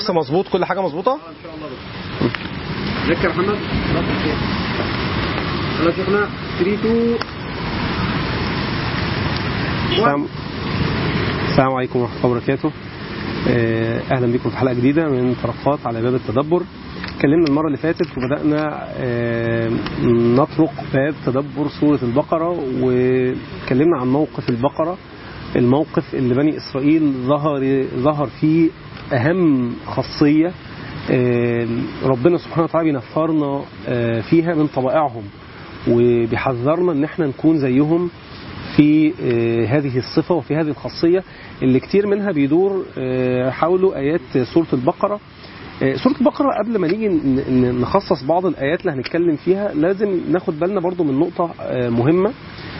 لسه مظبوط كل حاجه مظبوطه ان شاء الله بس ذكر محمد خلاص يا شيخنا 3 2 السلام السلام عليكم ورحمة الله وبركاته آه، أهلا بكم في حلقة جديدة من طرقات على باب التدبر اتكلمنا المرة اللي فاتت وبدأنا آه، نطرق باب تدبر سورة البقرة واتكلمنا عن موقف البقرة الموقف اللي بني إسرائيل ظهر ظهر فيه أهم خاصية آه، ربنا سبحانه وتعالى بينفرنا آه، فيها من طبائعهم وبيحذرنا ان احنا نكون زيهم في آه، هذه الصفة وفي هذه الخاصية اللي كتير منها بيدور آه، حول آيات سورة البقرة آه، سورة البقرة قبل ما نيجي ن- ن- نخصص بعض الآيات اللي هنتكلم فيها لازم ناخد بالنا برضو من نقطة آه، مهمة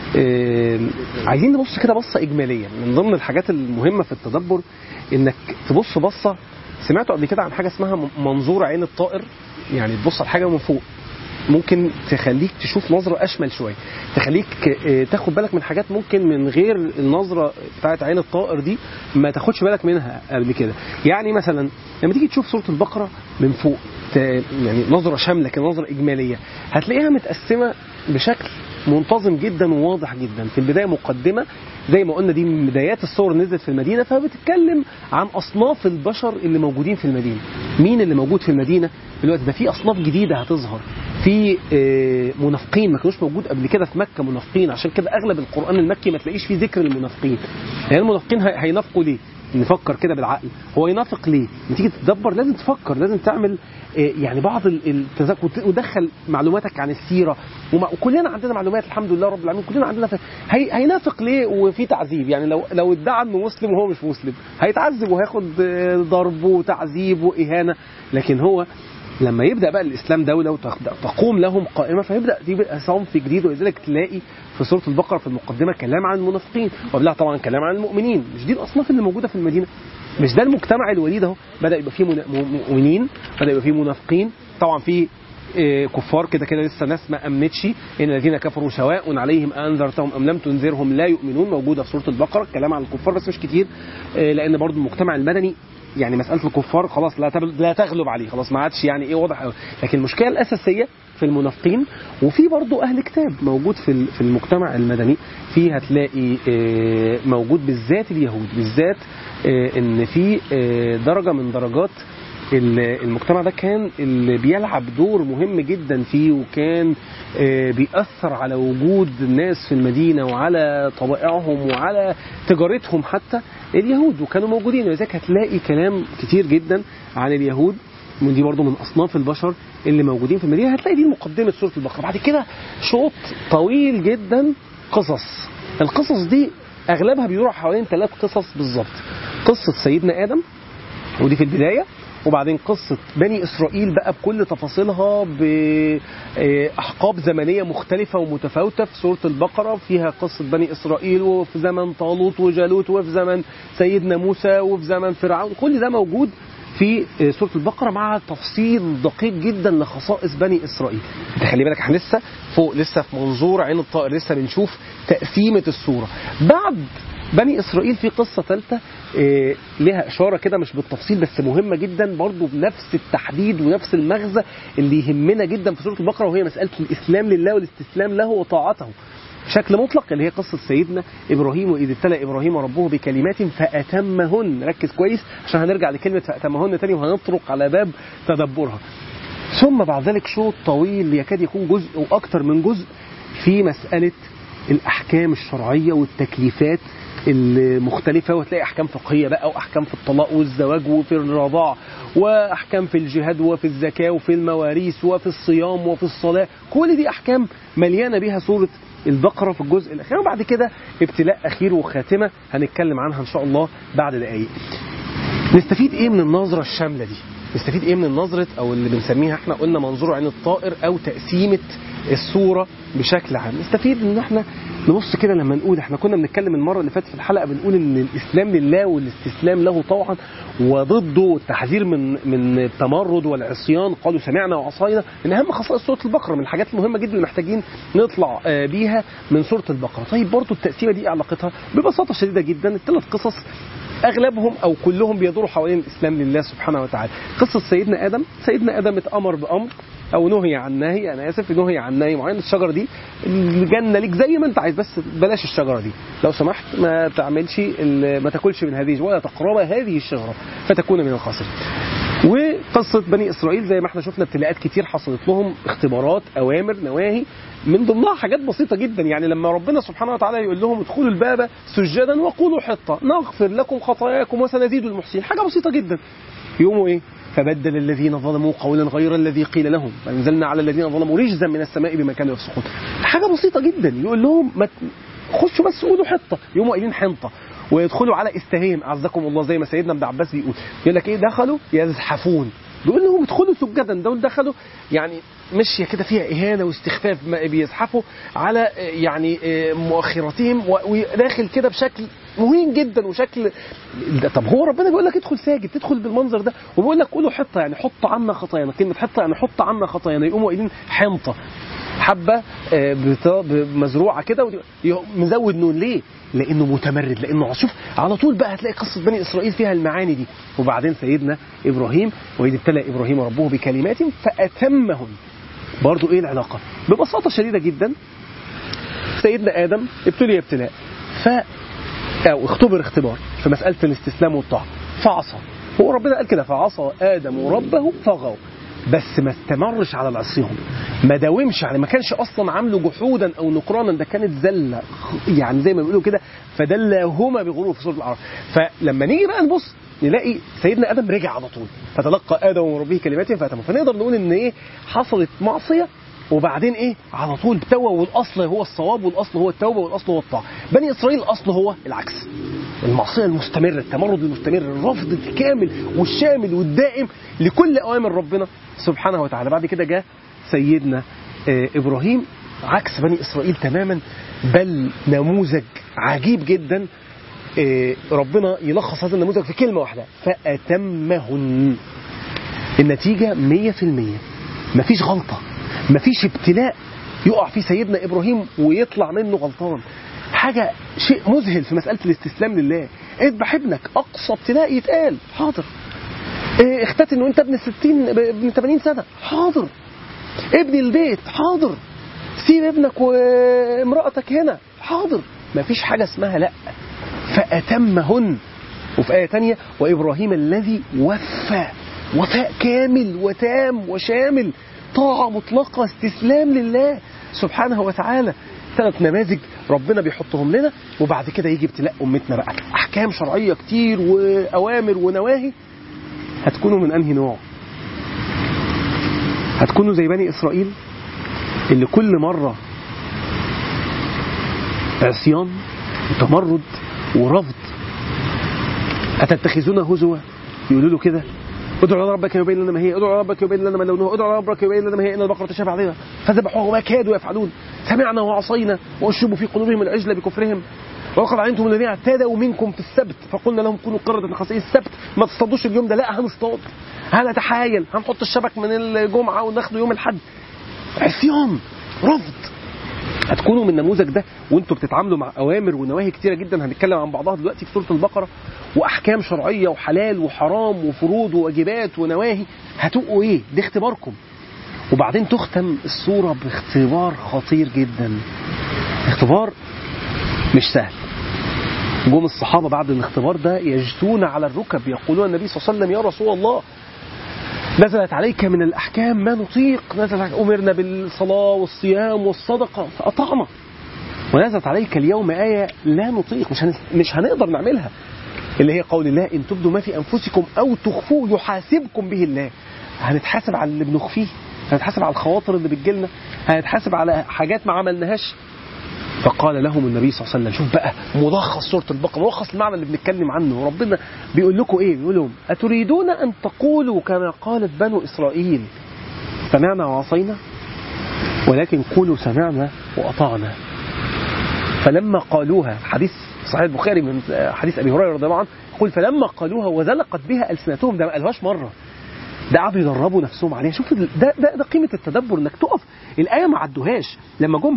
آه، عايزين نبص كده بصة إجمالية من ضمن الحاجات المهمة في التدبر إنك تبص بصة سمعتوا قبل كده عن حاجة اسمها م- منظور عين الطائر يعني تبص على حاجة من فوق ممكن تخليك تشوف نظرة أشمل شوية تخليك آه، تاخد بالك من حاجات ممكن من غير النظرة بتاعت عين الطائر دي ما تاخدش بالك منها قبل كده يعني مثلا لما تيجي تشوف سورة البقرة من فوق ت- يعني نظرة شاملة كده نظرة إجمالية هتلاقيها متقسمة بشكل منتظم جدا وواضح جدا في البداية مقدمة زي ما قلنا دي من بدايات الصور اللي نزلت في المدينة فبتتكلم عن أصناف البشر اللي موجودين في المدينة مين اللي موجود في المدينة دلوقتي ده في أصناف جديدة هتظهر في آه، منافقين ما كانوش موجود قبل كده في مكة منافقين عشان كده أغلب القرآن المكي ما تلاقيش فيه ذكر المنافقين يعني المنافقين هي- هينافقوا ليه نفكر كده بالعقل هو ينافق ليه لما تيجي تدبر لازم تفكر لازم تعمل آه، يعني بعض ال- التذكر وت- وتدخل معلوماتك عن السيره ومع- وكلنا عندنا معلومات الحمد لله رب العالمين كلنا عندنا ف... هي... هينافق ليه وفي تعذيب يعني لو لو ادعى انه مسلم وهو مش مسلم هيتعذب وهياخد آه، ضرب وتعذيب واهانه لكن هو لما يبدا بقى الاسلام دوله وتقوم لهم قائمه فيبدا يبقى صنف جديد ولذلك تلاقي في سوره البقره في المقدمه كلام عن المنافقين وقبلها طبعا كلام عن المؤمنين مش دي الاصناف اللي موجوده في المدينه مش ده المجتمع الوليد اهو بدا يبقى فيه منا- مؤمنين بدا يبقى فيه منافقين طبعا في آه، كفار كده كده لسه ناس ما امنتش ان الذين كفروا سواء عليهم انذرتهم ام لم تنذرهم لا يؤمنون موجوده في سوره البقره الكلام عن الكفار بس مش كتير آه، لان برضو المجتمع المدني يعني مساله الكفار خلاص لا تبل- لا تغلب عليه خلاص ما عادش يعني ايه واضح قوي لكن المشكله الاساسيه في المنافقين وفي برضو اهل كتاب موجود في ال- في المجتمع المدني في هتلاقي آه، موجود بالذات اليهود بالذات آه، ان في آه، درجه من درجات ال- المجتمع ده كان اللي بيلعب دور مهم جدا فيه وكان آه، بيأثر على وجود الناس في المدينة وعلى طبائعهم وعلى تجارتهم حتى اليهود وكانوا موجودين ولذلك هتلاقي كلام كتير جدا عن اليهود ودي برضو من أصناف البشر اللي موجودين في المدينة هتلاقي دي مقدمة سورة البقرة بعد كده شوط طويل جدا قصص القصص دي أغلبها بيروح حوالين ثلاث قصص بالظبط قصة سيدنا آدم ودي في البداية وبعدين قصة بني إسرائيل بقى بكل تفاصيلها بأحقاب زمنية مختلفة ومتفاوتة في سورة البقرة فيها قصة بني إسرائيل وفي زمن طالوت وجالوت وفي زمن سيدنا موسى وفي زمن فرعون كل ده موجود في سورة البقرة مع تفصيل دقيق جدا لخصائص بني إسرائيل انت خلي بالك احنا لسه فوق لسه في منظور عين الطائر لسه بنشوف تقسيمة السورة بعد بني إسرائيل في قصة ثالثة إيه لها إشارة كده مش بالتفصيل بس مهمة جدا برضو بنفس التحديد ونفس المغزى اللي يهمنا جدا في سورة البقرة وهي مسألة الإسلام لله والاستسلام له وطاعته بشكل مطلق اللي هي قصة سيدنا إبراهيم وإذ ابتلى إبراهيم ربه بكلمات فأتمهن ركز كويس عشان هنرجع لكلمة فأتمهن تاني وهنطرق على باب تدبرها ثم بعد ذلك شوط طويل يكاد يكون جزء وأكثر من جزء في مسألة الأحكام الشرعية والتكليفات المختلفة وتلاقي أحكام فقهية بقى وأحكام في الطلاق والزواج وفي الرضاع وأحكام في الجهاد وفي الزكاة وفي المواريث وفي الصيام وفي الصلاة كل دي أحكام مليانة بها سورة البقرة في الجزء الأخير وبعد كده ابتلاء أخير وخاتمة هنتكلم عنها إن شاء الله بعد دقايق نستفيد إيه من النظرة الشاملة دي نستفيد إيه من النظرة أو اللي بنسميها إحنا قلنا منظور عين الطائر أو تقسيمة الصورة بشكل عام نستفيد ان احنا نبص كده لما نقول احنا كنا بنتكلم المره اللي فاتت في الحلقه بنقول ان الاسلام لله والاستسلام له طوعا وضده التحذير من من التمرد والعصيان قالوا سمعنا وعصينا من اهم خصائص سوره البقره من الحاجات المهمه جدا اللي محتاجين نطلع بيها من سوره البقره طيب برضه التقسيمه دي ايه علاقتها ببساطه شديده جدا الثلاث قصص اغلبهم او كلهم بيدوروا حوالين الاسلام لله سبحانه وتعالى قصه سيدنا ادم سيدنا ادم اتامر بامر او نهي عن نهي انا اسف نهي عن نهي معين الشجره دي الجنه ليك زي ما انت عايز بس بلاش الشجره دي لو سمحت ما تعملش ال- ما تاكلش من هذه ولا تقرب هذه الشجره فتكون من الخاسرين وقصة بني إسرائيل زي ما احنا شفنا ابتلاءات كتير حصلت لهم اختبارات أوامر نواهي من ضمنها حاجات بسيطة جدا يعني لما ربنا سبحانه وتعالى يقول لهم ادخلوا الباب سجدا وقولوا حطة نغفر لكم خطاياكم وسنزيد المحسنين حاجة بسيطة جدا يقوموا ايه فبدل الذين ظلموا قولا غير الذي قيل لهم فانزلنا على الذين ظلموا رجزا من السماء بما كانوا يفسقون حاجة بسيطة جدا يقول لهم ما ت- خشوا بس قولوا حطة يقوموا قايلين حنطة ويدخلوا على استهين اعزكم الله زي ما سيدنا ابن عباس بيقول يقول لك ايه دخلوا يزحفون بيقول لهم ادخلوا سجدا دول دخلوا يعني مشيه كده فيها اهانه واستخفاف ما بيزحفوا على آه، يعني آه، مؤخرتهم و- وداخل كده بشكل مهين جدا وشكل ده طب هو ربنا بيقول لك ادخل ساجد تدخل بالمنظر ده وبيقول لك قولوا حطه يعني حط عنا خطايانا كلمه حطه يعني حط عنا خطايانا يقوموا قايلين حنطه حبه آه، بتا- مزروعه كده ودي- يقوم مزود نون ليه؟ لانه متمرد لانه شوف على طول بقى هتلاقي قصه بني اسرائيل فيها المعاني دي وبعدين سيدنا ابراهيم واذ ابتلى ابراهيم ربه بكلمات فاتمهن برضو ايه العلاقه؟ ببساطه شديده جدا سيدنا ادم ابتلي ابتلاء ف او اختبر اختبار في مساله الاستسلام والطاعه فعصى هو ربنا قال كده فعصى ادم ربه فغوا بس ما استمرش على العصيان ما داومش عليه ما كانش اصلا عامله جحودا او نكرانا ده كانت زله يعني زي ما بيقولوا كده فدلاهما بغرور في سوره الاعراف فلما نيجي بقى نبص نلاقي سيدنا ادم رجع على طول فتلقى ادم من ربه كلمات فاتمه فنقدر نقول ان ايه حصلت معصيه وبعدين ايه على طول توبه والاصل هو الصواب والاصل هو التوبه والاصل هو الطاعه بني اسرائيل الاصل هو العكس المعصيه المستمره التمرد المستمر الرفض الكامل والشامل والدائم لكل اوامر ربنا سبحانه وتعالى بعد كده جاء سيدنا آه، ابراهيم عكس بني اسرائيل تماما بل نموذج عجيب جدا آه، ربنا يلخص هذا النموذج في كلمه واحده فاتمهن النتيجه 100% مفيش غلطه مفيش ابتلاء يقع فيه سيدنا ابراهيم ويطلع منه غلطان حاجه شيء مذهل في مساله الاستسلام لله اذبح ابنك اقصى ابتلاء يتقال حاضر إيه، اختتن وانت ابن 60 ابن 80 سنه حاضر ابني البيت حاضر سيب ابنك وامرأتك هنا حاضر مفيش حاجة اسمها لا فأتمهن وفي آية تانية وإبراهيم الذي وفى وفاء كامل وتام وشامل طاعة مطلقة استسلام لله سبحانه وتعالى ثلاث نماذج ربنا بيحطهم لنا وبعد كده يجي ابتلاء أمتنا بقى أحكام شرعية كتير وأوامر ونواهي هتكونوا من أنهي نوع هتكونوا زي بني إسرائيل اللي كل مرة عصيان وتمرد ورفض أتتخذون هزوا يقولوا له كده ادعوا على ربك يبين لنا ما هي ادعوا على ربك يبين لنا ما لونها ادعوا على ربك يبين لنا ما هي ان البقره تشابه عليها فذبحوها وما كادوا يفعلون سمعنا وعصينا واشربوا في قلوبهم العجل بكفرهم ولقد علمتم الذين اعتدوا منكم في السبت فقلنا لهم كونوا قردة خاسئين السبت ما تصطادوش اليوم ده لا هنصطاد هنتحايل هنحط الشبك من الجمعه وناخده يوم الاحد عصيان رفض هتكونوا من النموذج ده وانتوا بتتعاملوا مع اوامر ونواهي كتيره جدا هنتكلم عن بعضها دلوقتي في سوره البقره واحكام شرعيه وحلال وحرام وفروض وواجبات ونواهي هتبقوا ايه؟ ده اختباركم. وبعدين تختم السوره باختبار خطير جدا. اختبار مش سهل. جم الصحابه بعد الاختبار ده يجثون على الركب يقولون النبي صلى الله عليه وسلم يا رسول الله نزلت عليك من الأحكام ما نطيق نزلت أمرنا بالصلاة والصيام والصدقة فأطعنا ونزلت عليك اليوم آية لا نطيق مش, هن... مش هنقدر نعملها اللي هي قول الله إن تبدوا ما في أنفسكم أو تخفوه يحاسبكم به الله هنتحاسب على اللي بنخفيه هنتحاسب على الخواطر اللي بتجيلنا هنتحاسب على حاجات ما عملناهاش فقال لهم النبي صلى الله عليه وسلم شوف بقى ملخص سوره البقره ملخص المعنى اللي بنتكلم عنه ربنا بيقول لكم ايه بيقول لهم اتريدون ان تقولوا كما قالت بنو اسرائيل سمعنا وعصينا ولكن قولوا سمعنا واطعنا فلما قالوها حديث صحيح البخاري من حديث ابي هريره رضي الله عنه يقول فلما قالوها وزلقت بها السنتهم ده ما قالوهاش مره ده قعدوا يدربوا نفسهم عليها شوف ده ده ده قيمه التدبر انك تقف الايه ما عدوهاش لما جم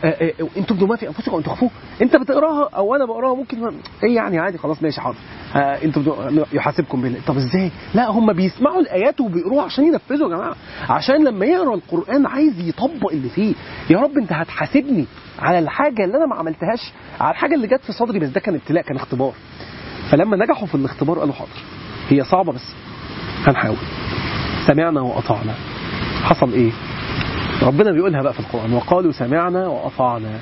آه، آه، انتم بما في انفسكم ان تخفوه انت بتقراها او انا بقراها ممكن ما- ايه يعني عادي خلاص ماشي حاضر آه، انتم بتقروا- يحاسبكم بالله طب ازاي لا هم بيسمعوا الايات وبيقروها عشان ينفذوا يا جماعه عشان لما يقرا القران عايز يطبق اللي فيه يا رب انت هتحاسبني على الحاجه اللي انا ما عملتهاش على الحاجه اللي جت في صدري بس ده كان ابتلاء كان اختبار فلما نجحوا في الاختبار قالوا حاضر هي صعبه بس هنحاول سمعنا واطعنا حصل ايه ربنا بيقولها بقى في القرآن وقالوا سمعنا وأطعنا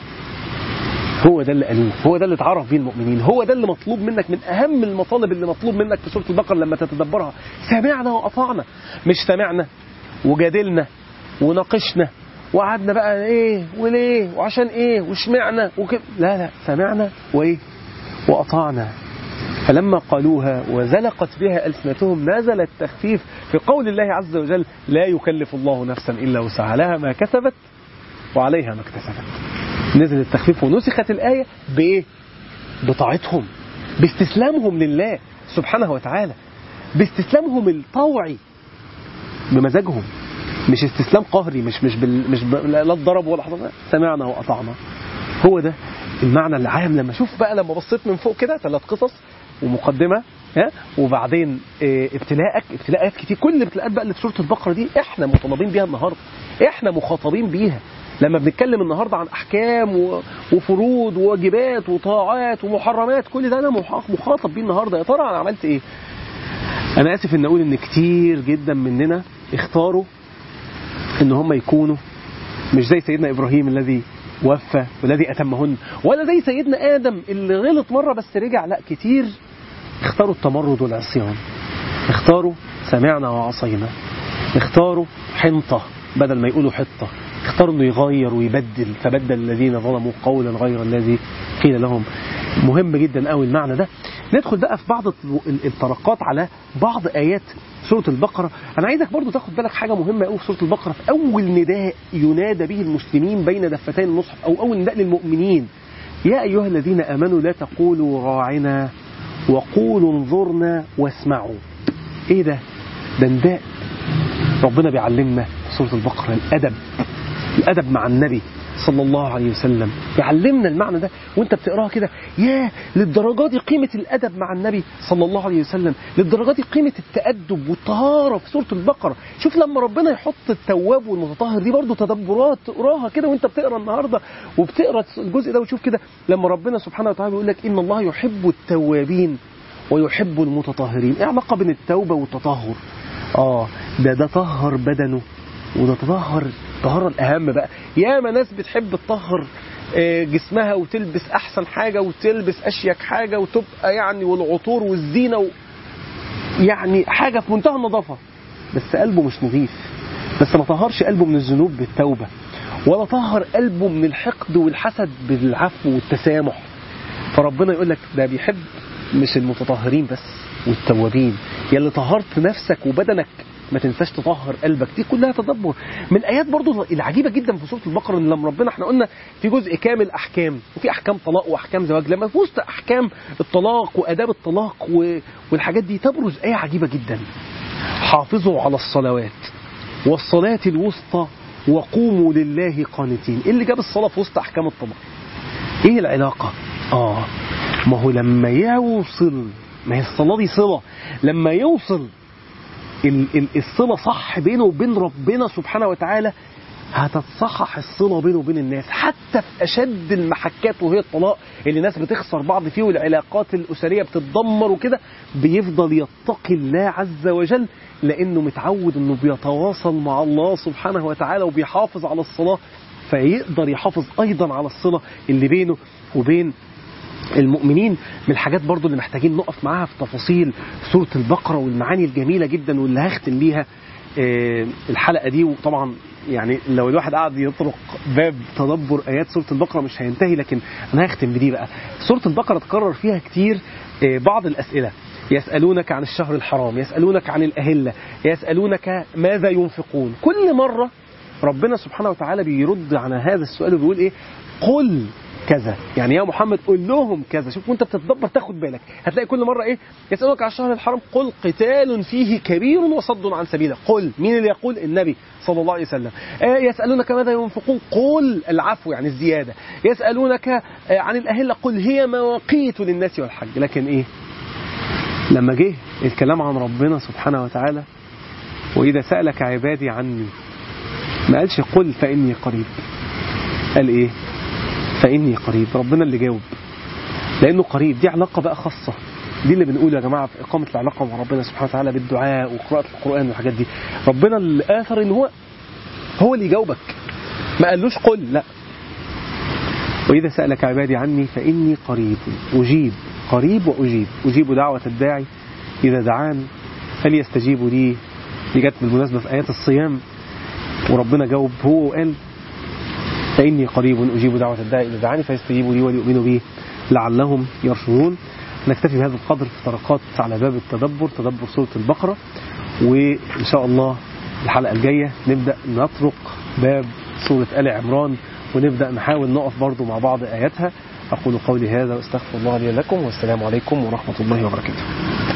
هو ده اللي قالوه هو ده اللي اتعرف بيه المؤمنين هو ده اللي مطلوب منك من أهم المطالب اللي مطلوب منك في سورة البقرة لما تتدبرها سمعنا وأطعنا مش سمعنا وجادلنا وناقشنا وقعدنا بقى ايه وليه وعشان ايه وشمعنا وكده لا لا سمعنا وايه وأطعنا فلما قالوها وزلقت بها ألسنتهم نزل التخفيف في قول الله عز وجل لا يكلف الله نفسا إلا وسعها لها ما كسبت وعليها ما اكتسبت نزل التخفيف ونسخت الآية بإيه؟ بطاعتهم باستسلامهم لله سبحانه وتعالى باستسلامهم الطوعي بمزاجهم مش استسلام قهري مش مش بال مش ب... لا لا اتضرب ولا حصل سمعنا واطعنا هو ده المعنى العام لما اشوف بقى لما بصيت من فوق كده ثلاث قصص ومقدمه ها وبعدين اه ابتلاءك ابتلاءات كتير كل الابتلاءات بقى اللي في سوره البقره دي احنا مطالبين بيها النهارده احنا مخاطبين بيها لما بنتكلم النهارده عن احكام و- وفروض وواجبات وطاعات ومحرمات كل ده انا مح- مخاطب بيه النهارده يا ترى انا عملت ايه انا اسف ان اقول ان كتير جدا مننا اختاروا ان هم يكونوا مش زي سيدنا ابراهيم الذي وفى والذي اتمهن ولا زي سيدنا ادم اللي غلط مره بس رجع لا كتير اختاروا التمرد والعصيان اختاروا سمعنا وعصينا اختاروا حنطه بدل ما يقولوا حطه اختاروا انه يغير ويبدل فبدل الذين ظلموا قولا غير الذي قيل لهم مهم جدا قوي المعنى ده ندخل بقى في بعض ال- الطرقات على بعض ايات سوره البقره انا عايزك برضو تاخد بالك حاجه مهمه قوي في سوره البقره في اول نداء ينادى به المسلمين بين دفتين المصحف او اول نداء للمؤمنين يا ايها الذين امنوا لا تقولوا راعنا وقولوا انظرنا واسمعوا ايه ده ده نداء ربنا بيعلمنا في سورة البقرة الأدب الأدب مع النبي صلى الله عليه وسلم يعلمنا المعنى ده وانت بتقراها كده ياه للدرجة دي قيمة الأدب مع النبي صلى الله عليه وسلم للدرجة دي قيمة التأدب والطهارة في سورة البقرة شوف لما ربنا يحط التواب والمتطهر دي برضو تدبرات تقراها كده وانت بتقرا النهارده وبتقرا الجزء ده وتشوف كده لما ربنا سبحانه وتعالى بيقول لك إن الله يحب التوابين ويحب المتطهرين ايه علاقة بين التوبة والتطهر اه ده ده طهر بدنه وده تطهر طهارة الأهم بقى ياما ناس بتحب تطهر آه، جسمها وتلبس أحسن حاجة وتلبس أشيك حاجة وتبقى يعني والعطور والزينة و... يعني حاجة في منتهى النظافة بس قلبه مش نظيف بس ما طهرش قلبه من الذنوب بالتوبة ولا طهر قلبه من الحقد والحسد بالعفو والتسامح فربنا يقول لك ده بيحب مش المتطهرين بس والتوابين يا اللي طهرت نفسك وبدنك ما تنساش تطهر قلبك دي كلها تدبر من الايات برضو العجيبه جدا في سوره البقره ان لما ربنا احنا قلنا في جزء كامل احكام وفي احكام طلاق واحكام زواج لما في وسط احكام الطلاق واداب الطلاق و- والحاجات دي تبرز ايه عجيبه جدا حافظوا على الصلوات والصلاه الوسطى وقوموا لله قانتين ايه اللي جاب الصلاه في وسط احكام الطلاق ايه العلاقة اه ما هو لما يوصل ما هي الصلاة دي صلة لما يوصل ال- ال- الصلة صح بينه وبين ربنا سبحانه وتعالى هتتصحح الصلة بينه وبين الناس حتى في أشد المحكات وهي الطلاق اللي الناس بتخسر بعض فيه والعلاقات الأسرية بتتدمر وكده بيفضل يتقي الله عز وجل لأنه متعود أنه بيتواصل مع الله سبحانه وتعالى وبيحافظ على الصلاة فيقدر يحافظ أيضا على الصلة اللي بينه وبين المؤمنين من الحاجات برضو اللي محتاجين نقف معاها في تفاصيل سورة البقرة والمعاني الجميلة جدا واللي هختم بيها آه، الحلقة دي وطبعا يعني لو الواحد قعد يطرق باب تدبر آيات سورة البقرة مش هينتهي لكن أنا هختم بدي بقى سورة البقرة تكرر فيها كتير آه، بعض الأسئلة يسألونك عن الشهر الحرام يسألونك عن الأهلة يسألونك ماذا ينفقون كل مرة ربنا سبحانه وتعالى بيرد على هذا السؤال وبيقول ايه قل كذا يعني يا محمد قول لهم كذا شوف وانت بتتدبر تاخد بالك هتلاقي كل مره ايه يسالونك على الشهر الحرام قل قتال فيه كبير وصد عن سبيله قل مين اللي يقول النبي صلى الله عليه وسلم آه يسالونك ماذا ينفقون قل العفو يعني الزياده يسالونك آه عن الاهله قل هي مواقيت للناس والحج لكن ايه لما جه الكلام عن ربنا سبحانه وتعالى واذا سالك عبادي عني ما قالش قل فاني قريب قال ايه فإني قريب ربنا اللي جاوب لأنه قريب دي علاقة بقى خاصة دي اللي بنقوله يا جماعة في إقامة العلاقة مع ربنا سبحانه وتعالى بالدعاء وقراءة القرآن والحاجات دي ربنا اللي آثر إن هو هو اللي يجاوبك ما قالوش قل لا وإذا سألك عبادي عني فإني قريب أجيب قريب وأجيب أجيب دعوة الداعي إذا دعان فليستجيبوا لي دي جت بالمناسبة في آيات الصيام وربنا جاوب هو وقال فإني قريب أجيب دعوة الداعي إذا دعاني فيستجيبوا لي وليؤمنوا بي لعلهم يرشدون نكتفي بهذا القدر في طرقات على باب التدبر تدبر سورة البقرة وإن شاء الله الحلقة الجاية نبدأ نطرق باب سورة آل عمران ونبدأ نحاول نقف برضو مع بعض آياتها أقول قولي هذا وأستغفر الله لي لكم والسلام عليكم ورحمة الله وبركاته